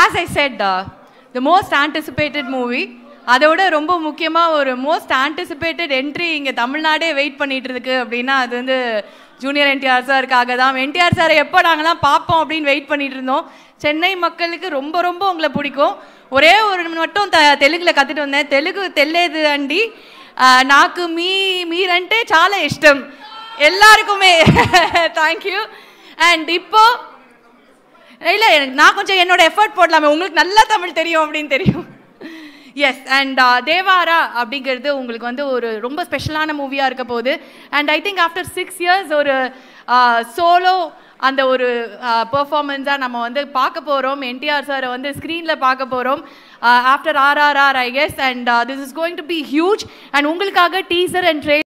as I said the most anticipated movie அதோட ரொம்ப முக்கியமாக ஒரு மோஸ்ட் ஆன்டிசிபேட்டட் என்ட்ரி இங்கே தமிழ்நாடே வெயிட் பண்ணிட்டு இருக்கு அப்படின்னா அது வந்து ஜூனியர் என்டிஆர் சாருக்காக தான் என்டிஆர் சாரை எப்போ நாங்களாம் பார்ப்போம் அப்படின்னு வெயிட் பண்ணிட்டு இருந்தோம் சென்னை மக்களுக்கு ரொம்ப ரொம்ப உங்களை பிடிக்கும் ஒரே ஒரு மட்டும் த தெலுங்குல கற்றுட்டு வந்தேன் தெலுங்கு தெல்லேது అండి నాకు మీ మీరంటే చాలా ఇష్టం எல்லாருக்குமே தேங்க்யூ அண்ட் இப்போ இல்லை எனக்கு நான் கொஞ்சம் என்னோட எஃபர்ட் போடலாமே உங்களுக்கு நல்லா தமிழ் தெரியும் அப்படின்னு தெரியும் எஸ் அண்ட் தேவாரா அப்படிங்கிறது உங்களுக்கு வந்து ஒரு ரொம்ப ஸ்பெஷலான மூவியாக இருக்க போகுது and I think after six years ஒரு சோலோ அந்த ஒரு பெர்ஃபார்மன்ஸாக நம்ம வந்து பார்க்க போகிறோம் என்டிஆர் சாரை வந்து ஸ்க்ரீனில் பார்க்க போகிறோம் after RRR I guess and this is going to be huge and உங்களுக்காக டீசர் அண்ட் ட்ரெயின்